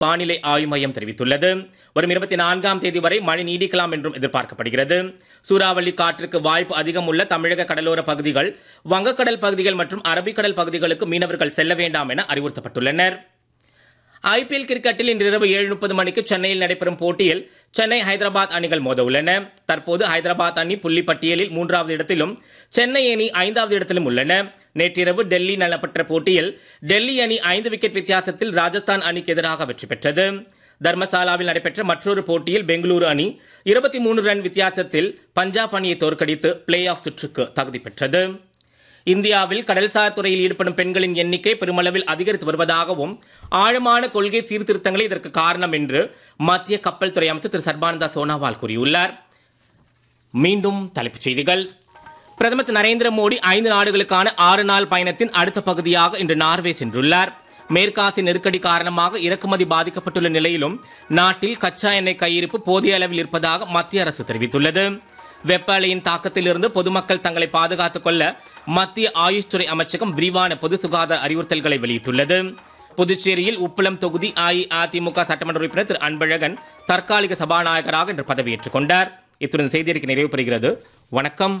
வானிலை ஆய்வு மையம் தெரிவித்துள்ளது வரும் இருபத்தி நான்காம் தேதி வரை மழை நீடிக்கலாம் என்றும் எதிர்பார்க்கப்படுகிறது சூறாவளி காற்றுக்கு வாய்ப்பு அதிகம் உள்ள தமிழக கடலோர பகுதிகள் வங்கக்கடல் பகுதிகள் மற்றும் அரபிக்கடல் பகுதிகளுக்கு மீனவர்கள் செல்ல வேண்டாம் என அறிவுறுத்தப்பட்டுள்ளனர் ஐபிஎல் கிரிக்கெட்டில் இன்று இரவு ஏழு முப்பது மணிக்கு சென்னையில் நடைபெறும் போட்டியில் சென்னை ஹைதராபாத் அணிகள் மோத உள்ளன தற்போது ஹைதராபாத் அணி புள்ளி பட்டியலில் மூன்றாவது இடத்திலும் சென்னை அணி ஐந்தாவது இடத்திலும் உள்ளன நேற்றிரவு டெல்லி நடைபெற்ற போட்டியில் டெல்லி அணி ஐந்து விக்கெட் வித்தியாசத்தில் ராஜஸ்தான் அணிக்கு எதிராக வெற்றி பெற்றது தர்மசாலாவில் நடைபெற்ற மற்றொரு போட்டியில் பெங்களூரு அணி இருபத்தி மூணு ரன் வித்தியாசத்தில் பஞ்சாப் அணியை தோற்கடித்து பிளே ஆஃப் சுற்றுக்கு தகுதி பெற்றது இந்தியாவில் கடல்சார் துறையில் ஈடுபடும் பெண்களின் எண்ணிக்கை பெருமளவில் அதிகரித்து வருவதாகவும் ஆழமான கொள்கை சீர்திருத்தங்களே இதற்கு காரணம் என்று மத்திய கப்பல் துறை அமைச்சர் திரு சர்பானந்தா சோனாவால் கூறியுள்ளார் மீண்டும் தலைப்புச் செய்திகள் பிரதமர் திரு நரேந்திர மோடி ஐந்து நாடுகளுக்கான ஆறு நாள் பயணத்தின் அடுத்த பகுதியாக இன்று நார்வே சென்றுள்ளார் மேற்காசிய நெருக்கடி காரணமாக இறக்குமதி பாதிக்கப்பட்டுள்ள நிலையிலும் நாட்டில் கச்சா எண்ணெய் கையிருப்பு போதிய அளவில் இருப்பதாக மத்திய அரசு தெரிவித்துள்ளது வெப்ப அலையின் தாக்கத்திலிருந்து பொதுமக்கள் தங்களை பாதுகாத்துக் கொள்ள மத்திய ஆயுஷ் துறை அமைச்சகம் விரிவான பொது சுகாதார அறிவுறுத்தல்களை வெளியிட்டுள்ளது புதுச்சேரியில் உப்பளம் தொகுதி அஇஅதிமுக சட்டமன்ற உறுப்பினர் திரு அன்பழகன் தற்காலிக சபாநாயகராக இன்று பதவியேற்றுக் கொண்டார் இத்துடன் செய்தியறிக்கை நிறைவு பெறுகிறது வணக்கம்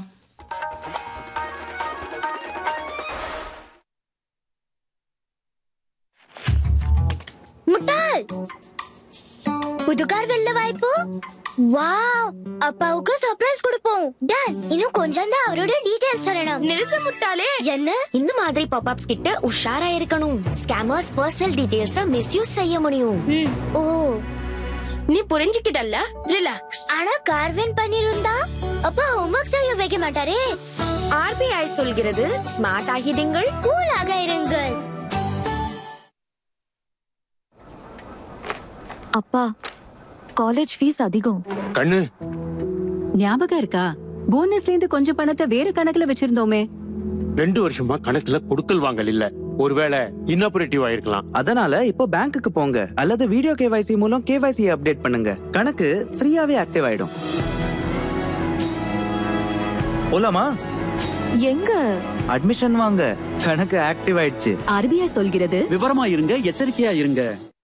முட்டாள் புது கார் வெல்ல வாய்ப்பு வாவ் அப்பாவுக்கு சர்ப்ரைஸ் கொடுப்போம் டன் இன்னும் கொஞ்சம் தான் அவரோட டீடைல்ஸ் சொல்லணும் நிறுத்து முட்டாளே என்ன இந்த மாதிரி பாப்அப்ஸ் கிட்ட உஷாரா இருக்கணும் ஸ்கேமர்ஸ் பர்சனல் டீடைல்ஸ மிஸ்யூஸ் செய்ய முடியும் ம், ஓ நீ புரிஞ்சுக்கிட்டல்ல ரிலாக்ஸ் ஆனா கார் வின் பண்ணிருந்தா அப்பா ஹோம்வொர்க் செய்ய வைக்க மாட்டாரே ஆர்பிஐ சொல்கிறது ஸ்மார்ட் ஆகிடுங்கள் கூலாக இருங்கள் அப்பா காலேஜ் ஃபீஸ் அதிகம் கண்ணு ஞாபகம் இருக்கா போனஸ்ல இருந்து கொஞ்சம் பணத்தை வேற கணக்குல வச்சிருந்தோமே ரெண்டு வருஷமா கணக்குல கொடுக்கல் வாங்கல் இல்ல ஒருவேளை இன்னாபரேட்டிவ் ஆயிருக்கலாம் அதனால இப்போ பேங்க்குக்கு போங்க அல்லது வீடியோ கேவைசி மூலம் கேவைசி அப்டேட் பண்ணுங்க கணக்கு ஃப்ரீயாவே ஆக்டிவ் ஆயிடும் போலாமா எங்க அட்மிஷன் வாங்க கணக்கு ஆக்டிவ் ஆயிடுச்சு ஆர்பிஐ சொல்கிறது விவரமா இருங்க எச்சரிக்கையா இருங்க